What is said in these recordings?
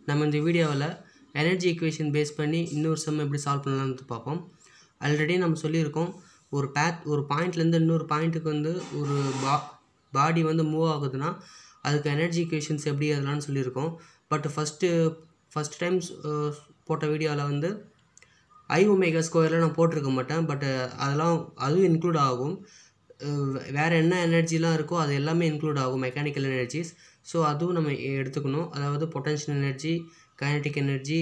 நம்ம இந்த வீடியோவில் எனர்ஜி ஈக்குவேஷன் பேஸ் பண்ணி இன்னொரு சம் எப்படி சால்வ் பண்ணலாம்னு பார்ப்போம் ஆல்ரெடி நம்ம சொல்லியிருக்கோம் ஒரு பேத் ஒரு பாயிண்ட்லேருந்து இன்னொரு பாயிண்ட்டுக்கு வந்து ஒரு பா பாடி வந்து மூவ் ஆகுதுன்னா அதுக்கு எனர்ஜி ஈக்குவேஷன்ஸ் எப்படி அதெல்லாம் சொல்லியிருக்கோம் பட் ஃபஸ்ட்டு ஃபஸ்ட் டைம்ஸ் போட்ட வீடியோவில் வந்து ஐ ஒமேகா ஸ்கொயரில் நான் போட்டிருக்க மாட்டேன் பட் அதெல்லாம் அதுவும் இன்க்ளூட் ஆகும் அஹ் வேறு என்ன எனர்ஜிலாம் இருக்கோ அது எல்லாமே இன்க்ளூட் ஆகும் மெக்கானிக்கல் எனர்ஜிஸ் ஸோ அதுவும் நம்ம எ- எடுத்துக்கணும் அதாவது பொட்டன்ஷியல் எனர்ஜி கைனடிக் எனர்ஜி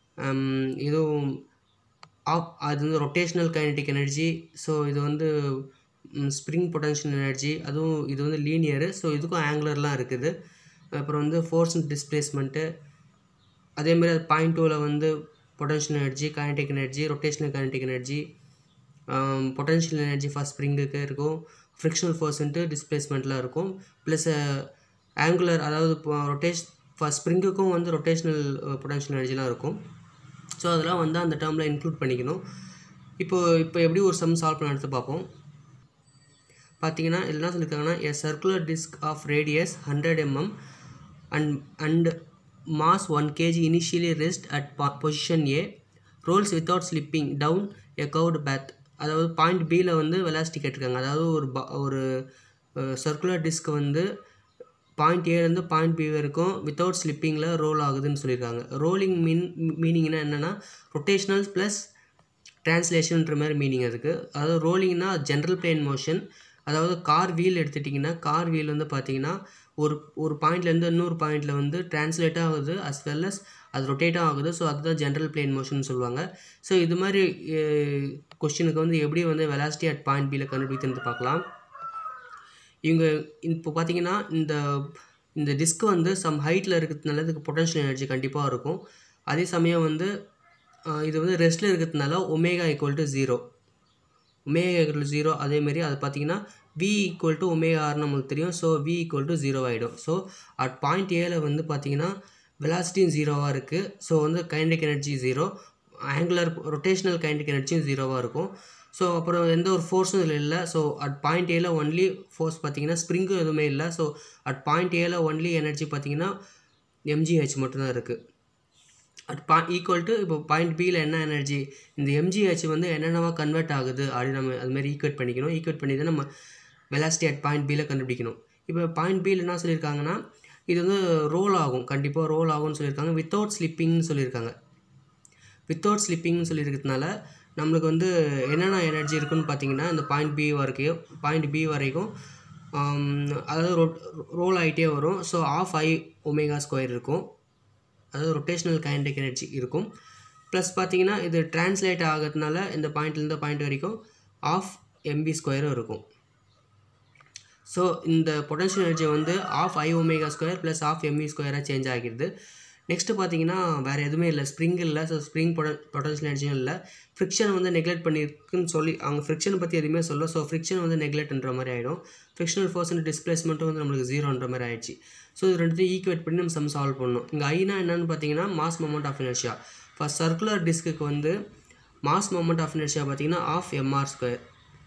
இதுவும் ஆப் அது வந்து ரொட்டேஷ்னல் கைனடிக் எனர்ஜி ஸோ இது வந்து ஸ்ப்ரிங் பொட்டன்ஷியல் எனர்ஜி அதுவும் இது வந்து லீனியரு ஸோ இதுக்கும் ஆங்குலர்லாம் இருக்குது அப்புறம் வந்து ஃபோர்ஸ் அண்ட் டிஸ்பிளேஸ்மெண்ட்டு அதேமாதிரி அது பாயிண்ட் டூவில் வந்து potential energy kinetic energy rotational kinetic energy potential energy for ஸ்ப்ரிங்குக்கு இருக்கும் ஃப்ரிக்ஷனல் ஃபோர்ஸ்ன்ட்டு டிஸ்பிளேஸ்மெண்ட்லாம் இருக்கும் ப்ளஸ் ஆங்குலர் அதாவது ரொட்டேஷ் ஃபார் ஸ்ப்ரிங்குக்கும் வந்து ரொட்டேஷனல் பொட்டன்ஷியல் எனர்ஜிலாம் இருக்கும் ஸோ அதெல்லாம் வந்து அந்த டேர்மில் இன்க்ளூட் பண்ணிக்கணும் இப்போ இப்போ எப்படி ஒரு சம் சால்வ் பண்ண எடுத்து பார்ப்போம் பார்த்தீங்கன்னா இதில் என்ன சொல்லியிருக்காங்கன்னா a circular disc of radius hundred mm and and mass one kg initially rest at position A rolls without slipping down a curved path அதாவது பாயிண்ட் பியில் வந்து வெலாசிட்டி கேட்டிருக்காங்க அதாவது ஒரு ப ஒரு சர்க்குலர் டிஸ்க் வந்து பாயிண்ட் ஏலேருந்து பாயிண்ட் பி வரைக்கும் வித்தவுட் ஸ்லிப்பிங்கில் ரோல் ஆகுதுன்னு சொல்லியிருக்காங்க ரோலிங் மீன் மீனிங்னா என்னென்னா ரொட்டேஷனல் ப்ளஸ் டிரான்ஸ்லேஷன்ற மாதிரி மீனிங் அதுக்கு அதாவது ரோலிங்னா ஜென்ரல் பிளேன் மோஷன் அதாவது கார் வீல் எடுத்துட்டிங்கன்னா கார் வீல் வந்து பார்த்தீங்கன்னா ஒரு ஒரு பாயிண்ட்லேருந்து இன்னொரு பாயிண்டில் வந்து டிரான்ஸ்லேட் ஆகுது அஸ் வெல் அஸ் அது ரொட்டேட்டாக ஆகுது ஸோ அதுதான் ஜென்ரல் பிளேன் மோஷன் சொல்லுவாங்க ஸோ இது மாதிரி கொஸ்டினுக்கு வந்து எப்படி வந்து வெலாசிட்டி அட் பாயிண்ட் பியில் கண்டுபிடிக்கிறது பார்க்கலாம் இவங்க இப்போ பார்த்தீங்கன்னா இந்த இந்த டிஸ்க் வந்து சம் ஹைட்டில் இருக்கிறதுனால இதுக்கு பொட்டன்ஷியல் எனர்ஜி கண்டிப்பாக இருக்கும் அதே சமயம் வந்து ஆஹ், இது வந்து ரெஸ்ட்டில் இருக்கிறதுனால omega equal to zero omega equal to zero அதேமாரி அது பார்த்தீங்கன்னா வி ஈக்குவல் டு ஒமேகா ஆர்னு நம்மளுக்கு தெரியும் so V equal to zero ஆகிடும் ஸோ அட் பாயிண்ட் ஏல வந்து பார்த்தீங்கன்னா வெலாசிட்டியும் ஜீரோவாக இருக்குது ஸோ வந்து kinetic energy zero angular rotational kinetic எனர்ஜியும் ஜீரோவாக இருக்கும் ஸோ அப்புறம் எந்த ஒரு ஃபோர்ஸும் இதில் இல்லை ஸோ அட் பாயிண்ட் ஏல ஒன்லி ஃபோர்ஸ் பார்த்தீங்கன்னா ஸ்ப்ரிங்கும் எதுவுமே இல்லை ஸோ அட் பாயிண்ட் ஏல ஒன்லி எனர்ஜி பார்த்தீங்கன்னா எம்ஜிஹெச் மட்டும்தான் இருக்குது அட் பா ஈக்குவல் டு இப்போ பாயிண்ட் பியில் என்ன எனர்ஜி இந்த எம்ஜிஹெச் வந்து என்னென்னவா கன்வெர்ட் ஆகுது அப்படின்னு நம்ம அது மாதிரி ஈக்குவேட் பண்ணிக்கணும் ஈக்குவேட் பண்ணி தான் நம்ம வெலாசிட்டி அட் பாயிண்ட் பியில் கண்டுபிடிக்கணும் இப்போ பாயிண்ட் பியில் என்ன சொல்லியிருக்காங்கன்னா இது வந்து ரோல் ஆகும் கண்டிப்பாக ரோல் ஆகும்னு சொல்லியிருக்காங்க வித்தவுட் ஸ்லிப்பிங்னு சொல்லியிருக்காங்க வித்தவுட் ஸ்லிப்பிங்னு சொல்லியிருக்கிறதுனால நம்மளுக்கு வந்து என்னென்ன எனர்ஜி இருக்குன்னு பார்த்தீங்கன்னா இந்த பாயிண்ட் பி வரைக்கும் பாயிண்ட் பி வரைக்கும் ஆம், அதாவது ரோ ரோல் ஆகிட்டே வரும் so half I omega square இருக்கும் அதாவது ரொட்டேஷனல் கைனடிக் எனர்ஜி இருக்கும் ப்ளஸ் பார்த்தீங்கன்னா இது டிரான்ஸ்லேட் ஆகிறதுனால இந்த பாயிண்ட்லேருந்து பாயிண்ட் வரைக்கும் ஆஃப் எம்பி ஸ்கொயரும் இருக்கும் ஸோ இந்த பொட்டன்ஷியல் எனர்ஜி வந்து half I omega square plus half MV ஸ்கொயராக சேஞ்ச் ஆகிடுது நெக்ஸ்ட்டு பார்த்தீங்கன்னா வேறு எதுவுமே இல்லை ஸ்ப்ரிங் இல்லை ஸோ ஸ்ப்ரிங் பொட்டன்ஷியல் எனர்ஜியும் இல்லை ஃப்ரிக்ஷன் வந்து நெக்லெக்ட் பண்ணியிருக்குன்னு சொல்லி அவங்க ஃப்ரிக்ஷன் பற்றி எதுவுமே சொல்ல ஸோ ஃப்ரிக்ஷன் வந்து நெக்லெக்ட்ன்ற மாதிரி ஆகிடும் ஃப்ரிக்ஷனல் ஃபோர்ஸ் அண்ட் டிஸ்பிளேஸ்மெண்ட்டும் வந்து நம்மளுக்கு ஜீரோன்ற மாதிரி ஆயிடுச்சு ஸோ இது ரெண்டுத்தையும் ஈக்குவேட் பண்ணி நம்ம சம் சால்வ் பண்ணணும் இங்கே ஐனா என்னன்னு பார்த்தீங்கன்னா mass moment of inertia first circular டிஸ்க்கு வந்து மாஸ் மொமெண்ட் ஆஃப் இனர்ஷியா பார்த்தீங்கன்னா ஆஃப் எம்ஆர் ஸ்கொயர்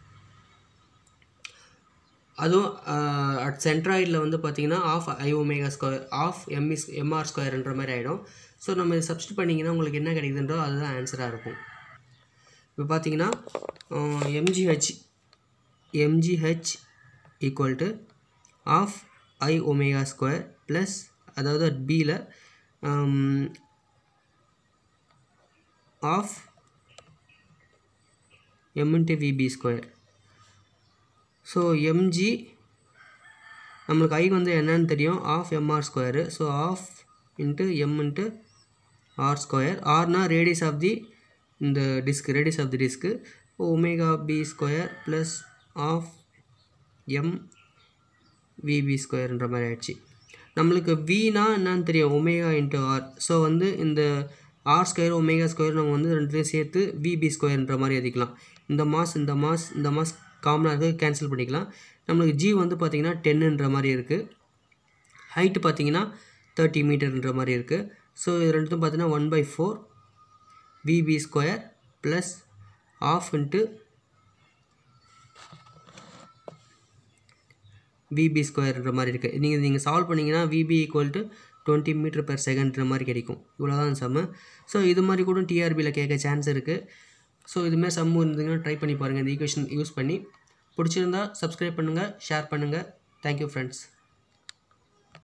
அதுவும் அட் சென்ட்ராய்டில் வந்து பார்த்தீங்கன்னா half I omega square half MV MR ஸ்கொயர்ன்ற மாதிரி ஆகிடும் ஸோ நம்ம இதை சப்ஸ்டிட் பண்ணிங்கன்னா உங்களுக்கு என்ன கிடைக்குதுன்றோ அதுதான் ஆன்சராக இருக்கும் இப்போ பார்த்தீங்கன்னா MGH MGH equal to half I omega square plus அதாவது அட் பியில் half M into VB square so MG நம்மளுக்கு ஐ வந்து என்னன்னு தெரியும் half MR square so half into M into R square ஆர்னா ரேடியஸ் ஆஃப் தி இந்த disc radius of the disc omega B square plus half M VB ஸ்கொயர்ன்ற மாதிரி ஆயிடுச்சு நம்மளுக்கு வினா என்னன்னு தெரியும் ஒமேகா இன்ட்டு ஆர் ஸோ வந்து இந்த ஆர் ஸ்கொயர் ஒமேகா ஸ்கொயர் நம்ம வந்து ரெண்டுத்தையும் சேர்த்து விபி ஸ்கொயர்ன்ற மாதிரி எழுதிக்கலாம் இந்த மாஸ் இந்த மாஸ் இந்த மாஸ் காமனாக இருக்குது கேன்சல் பண்ணிக்கலாம் நம்மளுக்கு ஜி வந்து பார்த்திங்கன்னா டென்னுன்ற மாதிரி இருக்குது ஹைட்டு பார்த்தீங்கன்னா தேர்ட்டி மீட்டர்ன்ற மாதிரி இருக்குது ஸோ இது ரெண்டுத்தும் பார்த்தீங்கன்னா one by four VB square plus half into VB ஸ்கொயர்ன்ற மாதிரி இருக்குது நீங்கள் நீங்கள் சால்வ் பண்ணிங்கன்னா VB equal to twenty metre per செகண்ட்ற மாதிரி கிடைக்கும் இவ்வளோ தான் சம்மு ஸோ இது மாதிரி கூட டிஆர்பியில் கேட்க சான்ஸ் இருக்குது ஸோ இதுமாதிரி சம்மு இருந்ததுங்கன்னா ட்ரை பண்ணி பாருங்கள் இந்த ஈக்குவேஷன் யூஸ் பண்ணி பிடிச்சிருந்தா சப்ஸ்கிரைப் பண்ணுங்கள் ஷேர் பண்ணுங்கள் தேங்க்யூ ஃப்ரெண்ட்ஸ்